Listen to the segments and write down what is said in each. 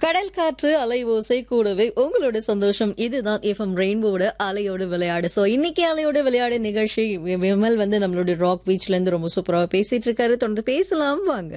கடல் காற்று அலை ஓசை கூடவே உங்களோட சந்தோஷம் இதுதான் எஃப்எம் ரெயின்போட அலையோட விளையாடு சோ இன்னைக்கு அலையோட விளையாடு நிகழ்ச்சி வி- விமல் வந்து நம்மளுடைய ராக் பீச்ல இருந்து ரொம்ப சூப்பரா பேசிட்டு இருக்காரு தொடர்ந்து பேசலாம் வாங்க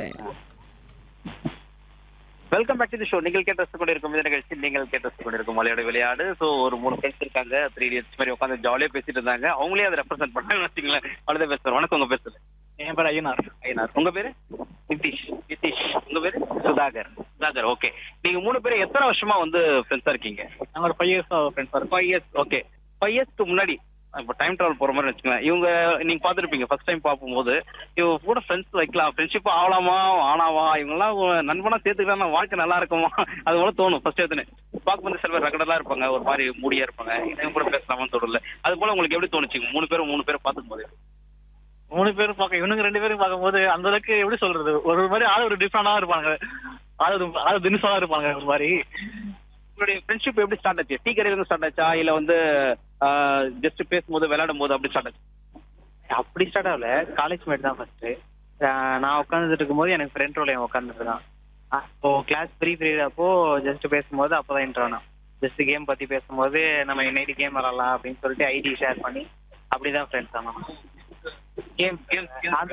welcome back to the show நீங்கள் கேட்டு ரசித்துக் கொண்டிருக்கும் இந்த நிகழ்ச்சி நீங்கள் கேட்டு ரசித்துக் கொண்டிருக்கும் மலையோட விளையாடு ஸோ ஒரு மூணு ஃப்ரெண்ட்ஸ் இருக்காங்க த்ரீ இயர்ஸ் மாதிரி உட்காந்து ஜாலியாக பேசிட்டு இருந்தாங்க அவங்களே அதை ரெப்ரசென்ட் பண்ணாங்கன்னு வச்சுங்களேன் அவ்வளோதான் பேசுறேன் வணக்கம் உங்க பேசுறது என் பேர் ஐயனார் ஐயனார் உங்க பேரு நிதிஷ் நிதிஷ் உங்க பேரு சுதாகர் சுதாகர் ஓகே நீங்க மூணு பேரும் எத்தனை வருஷமா வந்து ஃப்ரெண்ட்ஸா இருக்கீங்க நாங்கள் ஒரு ஃபைவ் இயர்ஸ் ஃப்ரெண்ட்ஸாக இருக்கோம் ஃபைவ் இயர்ஸ் ஓகே ஃபைவ் இயர்ஸ்க்கு முன்னாடி இப்போ டைம் ட்ராவல் போற மாதிரி வச்சுக்கோங்க இவங்க நீங்க பார்த்துருப்பீங்க ஃபர்ஸ்ட் டைம் பார்க்கும்போது இவங்க கூட ஃப்ரெண்ட்ஸ் வைக்கலாம் ஃப்ரெண்ட்ஷிப் ஆகலாமா ஆனாவா இவங்கெல்லாம் நண்பனா சேர்த்துக்கலாம் வாழ்க்கை நல்லா இருக்குமா அது போல தோணும் ஃபர்ஸ்ட் எடுத்துன்னு பார்க்கும்போது சில பேர் ரகடெல்லாம் இருப்பாங்க ஒரு மாதிரி மூடியா இருப்பாங்க இவங்க கூட பேசலாமான்னு தோணல அது போல உங்களுக்கு எப்படி தோணுச்சு மூணு பேரும் மூணு பேரும் பார்த்துக்கும் போது மூணு பேரும் பார்க்க இவனுங்க ரெண்டு பேரும் பார்க்கும்போது அந்த அளவுக்கு எப்படி சொல்றது ஒரு ஒரு மாதிரி ஆள் ஒரு டிஃப்ரெண்டாக இருப்பாங்க ஆள் ஒரு ஆள் தினுசாக இருப்பாங்க ஒரு மாதிரி உங்களுடைய ஃப்ரெண்ட்ஷிப் எப்படி ஸ்டார்ட் ஆச்சு டீ கடையில ஸ்டார்ட் ஆச்சா இல்ல வந்து ஜஸ்ட் பேசும்போது விளையாடும் போது அப்படி ஸ்டார்ட் ஆச்சு அப்படி ஸ்டார்ட் ஆகல காலேஜ் மேட் தான் ஃபர்ஸ்ட் நான் உட்காந்துட்டு இருக்கும்போது எனக்கு ஃப்ரெண்ட் ரோல் உட்காந்துட்டு இருக்கான் அப்போ கிளாஸ் ஃப்ரீ ஃப்ரீ அப்போ ஜஸ்ட் பேசும்போது அப்பதான் இன்ட்ரோ நான் ஜஸ்ட் கேம் பத்தி பேசும்போது நம்ம நைட்டு கேம் விளாடலாம் அப்படின்னு சொல்லிட்டு ஐடி ஷேர் பண்ணி அப்படிதான் ஃப்ரெண்ட்ஸ் ஆனோம் கேம் கேம்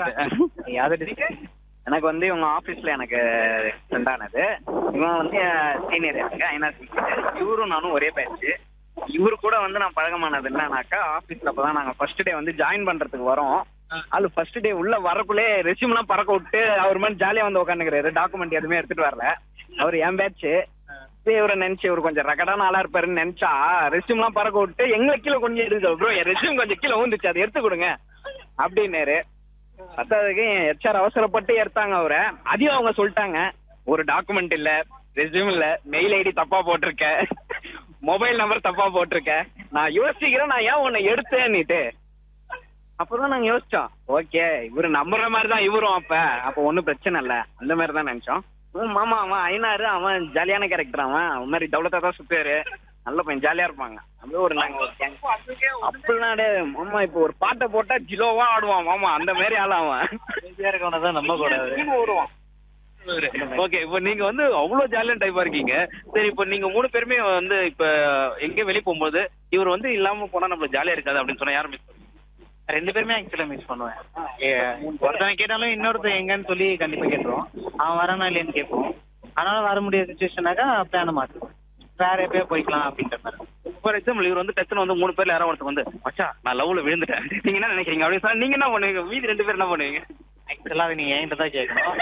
அது எனக்கு வந்து இவங்க ஆஃபீஸ்ல எனக்கு ஃப்ரெண்ட் ஆனது இவன் வந்து சீனியர் எனக்கு ஐநா இவரும் நானும் ஒரே பேட்ச் இவரு கூட வந்து நான் பழகமானது என்னன்னாக்கா ஆஃபீஸ்ல அப்பதான் நாங்க ஃபர்ஸ்ட் டே வந்து ஜாயின் பண்றதுக்கு வரோம் அது ஃபர்ஸ்ட் டே உள்ள வரக்குள்ளே ரெசியூம்லாம் பறக்க விட்டு அவர் மாதிரி ஜாலியா வந்து உட்காந்துக்கிறாரு டாக்குமெண்ட் எதுவுமே எடுத்துட்டு வரல அவர் என் பேட்ச் இவரை நினைச்சு இவர் கொஞ்சம் ரகடான ஆளா இருப்பாருன்னு நினைச்சா ரெசியூம்லாம் பறக்க விட்டு எங்களை கீழே கொஞ்சம் எடுத்து ப்ரோ என் ரெசியூம் கொஞ்சம் கீழே ஊந்துச்சு அதை எடுத்து கொடுங்க அப்படின்னாரு பத்தாவதுக்கு ஹெச்ஆர் அவசரப்பட்டு எடுத்தாங்க அவரை அதையும் அவங்க சொல்லிட்டாங்க ஒரு டாக்குமெண்ட் இல்ல ரெஸ்யூம் இல்ல மெயில் ஐடி தப்பா போட்டிருக்க மொபைல் நம்பர் தப்பா போட்டிருக்க நான் யோசிக்கிறேன் நான் ஏன் உன்னை எடுத்தேன்னுட்டு அப்பதான் நாங்க யோசிச்சோம் ஓகே இவரு நம்புற மாதிரி தான் இவரும் அப்ப அப்ப ஒண்ணும் பிரச்சனை இல்ல அந்த மாதிரி தான் நினைச்சோம் உம் மாமா அவன் ஐநாறு அவன் ஜாலியான கேரக்டர் அவன் அவன் மாதிரி தௌலத்தா தான் சுத்துவாரு நல்ல பையன் ஜாலியா இருப்பாங்க அப்படியே ஒரு நாங்க ஒரு gang. அப்படிலாம் கிடையாது மாமா இப்போ ஒரு பாட்டை போட்டா ஜிலோவா ஆடுவான் மாமா அந்த மாதிரி ஆள் அவன் ஈஸியாக இருக்கவனை தான் நம்ப கூடாது வருவான் ஓகே இப்போ நீங்க வந்து அவ்வளவு ஜாலியான டைப்பா இருக்கீங்க சரி இப்போ நீங்க மூணு பேருமே வந்து இப்ப எங்க வெளிய போகும்போது இவர் வந்து இல்லாம போனா நம்மளுக்கு ஜாலியா இருக்காது அப்படின்னு சொன்னா யாரும் மிஸ் ரெண்டு பேருமே ஆக்சுவலா மிஸ் பண்ணுவேன் ஏ, ஒருத்தன் கேட்டாலும் இன்னொருத்தன் எங்கன்னு சொல்லி கண்டிப்பா கேட்டுருவோம் அவன் வரானா இல்லையான்னு கேட்போம் அதனால வர முடியாத சுச்சுவேஷனாக்கா பிளான மாற்றுவோம் வேற எப்பயோ போய்க்கலாம் அப்படின்ற மாதிரி ஃபார் எக்ஸாம்பிள் இவர் வந்து டக்குனு வந்து மூணு பேர்ல யாரோ ஒருத்தர் வந்து மச்சா நான் லவ்ல விழுந்துட்டேன் நீங்க என்ன நினைக்கிறீங்க அப்படின்னு சொன்னா நீங்க என்ன பண்ணுவீங்க மீதி ரெண்டு பேர் என்ன பண்ணுவீங்க ஆக்சுவலா அதை நீங்க என்கிட்ட தான் கேட்கணும்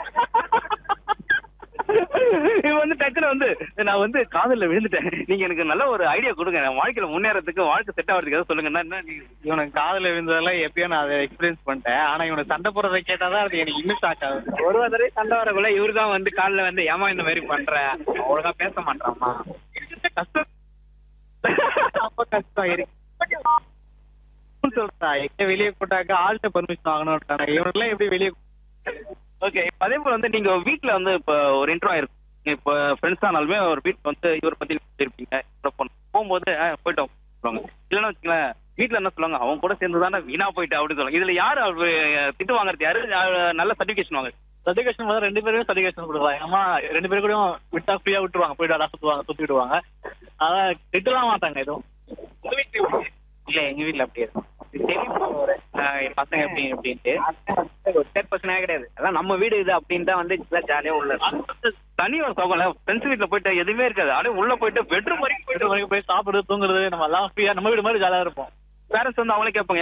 இவன் வந்து டக்குனு வந்து நான் வந்து காதல்ல விழுந்துட்டேன் நீங்க எனக்கு நல்ல ஒரு ஐடியா கொடுங்க என் வாழ்க்கையில முன்னேறதுக்கு வாழ்க்கை செட் ஆகிறதுக்கு ஏதாவது சொல்லுங்க என்ன நீங்க இவனுக்கு காதல விழுந்ததெல்லாம் எப்பயோ நான் அதை எக்ஸ்பீரியன்ஸ் பண்ணிட்டேன் ஆனா இவனுக்கு சண்டை போடுறதை கேட்டாதான் அது எனக்கு இன்னும் ஷாக் ஆகுது ஒரு தடவை சண்டை வரக்குள்ள இவரு தான் வந்து காலில் வந்து ஏமா இந்த மாதிரி பண்ற ஒழுங்கா பேச மாட்டாமா கஷ்டம் ரொம்ப கஷ்டம் இருக்கு சொல்றா எங்க வெளியே போட்டாக்கா ஆள்கிட்ட பர்மிஷன் வாங்கணும் இவனுக்குலாம் எப்படி வெளியே ஓகே அதே போல வந்து நீங்க வீட்ல வந்து இப்போ ஒரு இன்ட்ரோ ஆயிருக்கும் இப்போ ஃப்ரெண்ட்ஸ் ஆனாலுமே ஒரு வீட்டுல வந்து இவரை பத்தி இருப்பீங்க இவரை பொண்ணு போகும்போது ஆ, போயிட்டோம் சொல்லுவாங்க இல்லைன்னா வச்சுங்களேன் வீட்ல என்ன சொல்லுவாங்க அவங்க கூட சேர்ந்து தானே வீணா போயிட்டு அப்படின்னு சொல்லுவாங்க இதுல யாரு அவரு திட்டு வாங்குறது யாரு யாரு நல்ல சர்டிபிகேஷன் வாங்குறது சர்டிஃபிகேஷன் வந்து ரெண்டு பேருமே சர்டிஃபிகேஷன் கொடுக்குறாங்க அம்மா ரெண்டு பேரும் கூட விட்டா ஃப்ரீயா விட்டுருவாங்க போயிட்டு அதான் சுத்துவாங்க சுத்தி விடுவாங்க அதான் திட்டலாம் மாட்டாங்க எதுவும் உங்க வீட்ல எப்படி? இல்ல எங்க வீட்ல அப்படி இருக்கும் இது தெரியும் ஒரு, ஆஹ், என் பசங்க எப்படி அப்படின்ட்டு ஒரு தேர்ட் பர்சனே கிடையாது அதான் நம்ம வீடு இது அப்படின்னு தான் வந்து ஜாலியா உள்ள இருக்கும். அது வந்து தனி ஒரு சோகம்ல ஃப்ரெண்ட்ஸ் வீட்ல போயிட்டு எதுவுமே இருக்காது அப்படியே உள்ள போயிட்டு பெட்ரூம் வரைக்கும் வீட்டு வரைக்கும் போய் சாப்பிடுறது தூங்குறது நம்ம எல்லாம் ஃப்ரீயா நம்ம வீடு மாதிரி ஜாலியா இருப்போம் பேரண்ட்ஸ் வந்து அவங்களே கேட்பாங்க